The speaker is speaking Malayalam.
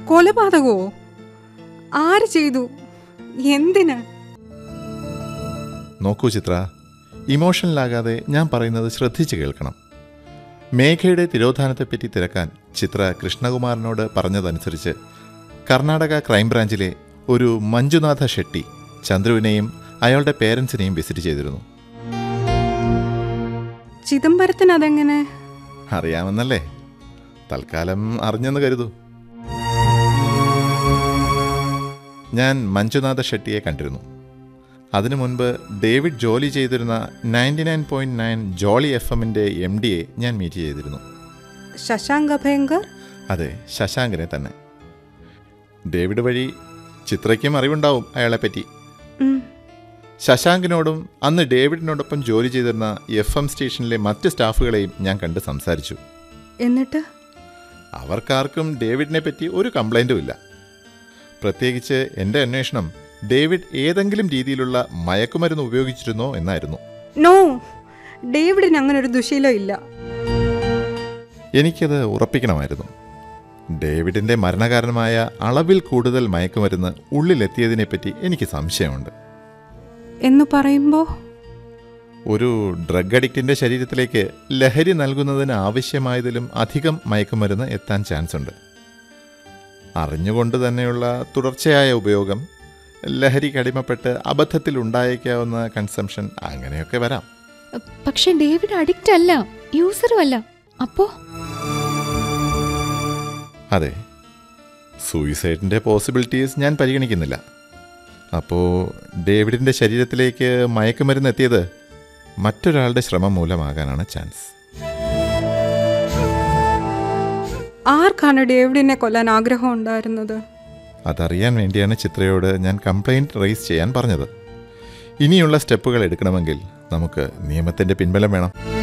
കൊലപാതകമോ ആര് ചെയ്തു എന്തിന് നോക്കൂ ചിത്ര ഇമോഷണലാകാതെ ഞാൻ പറയുന്നത് ശ്രദ്ധിച്ച് കേൾക്കണം മേഘയുടെ തിരോധാനത്തെപ്പറ്റി തിരക്കാൻ ചിത്ര കൃഷ്ണകുമാറിനോട് പറഞ്ഞതനുസരിച്ച് കർണാടക ക്രൈംബ്രാഞ്ചിലെ ഒരു മഞ്ജുനാഥ ഷെട്ടി ചന്ദ്രുവിനെയും അയാളുടെ പേരൻസിനെയും വിസിറ്റ് ചെയ്തിരുന്നു ചിദംബരത്തിന് അതെങ്ങനെ അറിയാമെന്നല്ലേ തൽക്കാലം അറിഞ്ഞെന്ന് കരുതൂ ഞാൻ മഞ്ജുനാഥ ഷെട്ടിയെ കണ്ടിരുന്നു അതിനു മുൻപ് ഡേവിഡ് ജോലി ചെയ്തിരുന്ന ninety nine point nine jolly F എമ്മിൻ്റെ എം ഡിയെ ഞാൻ മീറ്റ് ചെയ്തിരുന്നു ശശാങ്ക് അഭയങ്കർ അതെ ശശാങ്കിനെ തന്നെ ഡേവിഡ് വഴി ചിത്രയ്ക്കും അറിവുണ്ടാവും അയാളെപ്പറ്റി ഉം. ശശാങ്കിനോടും അന്ന് ഡേവിഡിനോടൊപ്പം ജോലി ചെയ്തിരുന്ന എഫ് എം സ്റ്റേഷനിലെ മറ്റ് സ്റ്റാഫുകളെയും ഞാൻ കണ്ട് സംസാരിച്ചു എന്നിട്ട് അവർക്കാർക്കും ഡേവിഡിനെ പറ്റി ഒരു കംപ്ലൈൻറ്റും ഇല്ല പ്രത്യേകിച്ച് എൻ്റെ അന്വേഷണം ഡേവിഡ് ഏതെങ്കിലും രീതിയിലുള്ള മയക്കുമരുന്ന് ഉപയോഗിച്ചിരുന്നോ എന്നായിരുന്നു നോ ഡേവിഡിന് അങ്ങനെ ഒരു ദുശീലം ഇല്ല എനിക്കത് ഉറപ്പിക്കണമായിരുന്നു ഡേവിഡിൻ്റെ മരണകാരണമായ അളവിൽ കൂടുതൽ മയക്കുമരുന്ന് ഉള്ളിലെത്തിയതിനെപ്പറ്റി എനിക്ക് സംശയമുണ്ട് എന്ന് പറയുമ്പോൾ ഒരു ഡ്രഗ് അഡിക്റ്റിൻ്റെ ശരീരത്തിലേക്ക് ലഹരി നൽകുന്നതിന് ആവശ്യമായതിലും അധികം മയക്കുമരുന്ന് എത്താൻ ചാൻസ് ഉണ്ട് അറിഞ്ഞുകൊണ്ട് തന്നെയുള്ള തുടർച്ചയായ ഉപയോഗം ലഹരിക്ക് അടിമപ്പെട്ട് അബദ്ധത്തിൽ ഉണ്ടായേക്കാവുന്ന കൺസംഷൻ അങ്ങനെയൊക്കെ വരാം പക്ഷെ ഡേവിഡ് അഡിക്റ്റ് അല്ല യൂസറും അല്ല അപ്പോ അതെ സൂയിസൈഡിൻ്റെ പോസിബിലിറ്റീസ് ഞാൻ പരിഗണിക്കുന്നില്ല അപ്പോൾ ഡേവിഡിൻ്റെ ശരീരത്തിലേക്ക് മയക്കുമരുന്ന് എത്തിയത് മറ്റൊരാളുടെ ശ്രമം മൂലമാകാനാണ് ചാൻസ് ആർക്കാണ് ഡേവിഡിനെ കൊല്ലാൻ ആഗ്രഹം ഉണ്ടായിരുന്നത് അതറിയാൻ വേണ്ടിയാണ് ചിത്രയോട് ഞാൻ കംപ്ലൈൻറ്റ് റേസ് ചെയ്യാൻ പറഞ്ഞത് ഇനിയുള്ള സ്റ്റെപ്പുകൾ എടുക്കണമെങ്കിൽ നമുക്ക് നിയമത്തിൻ്റെ പിൻബലം വേണം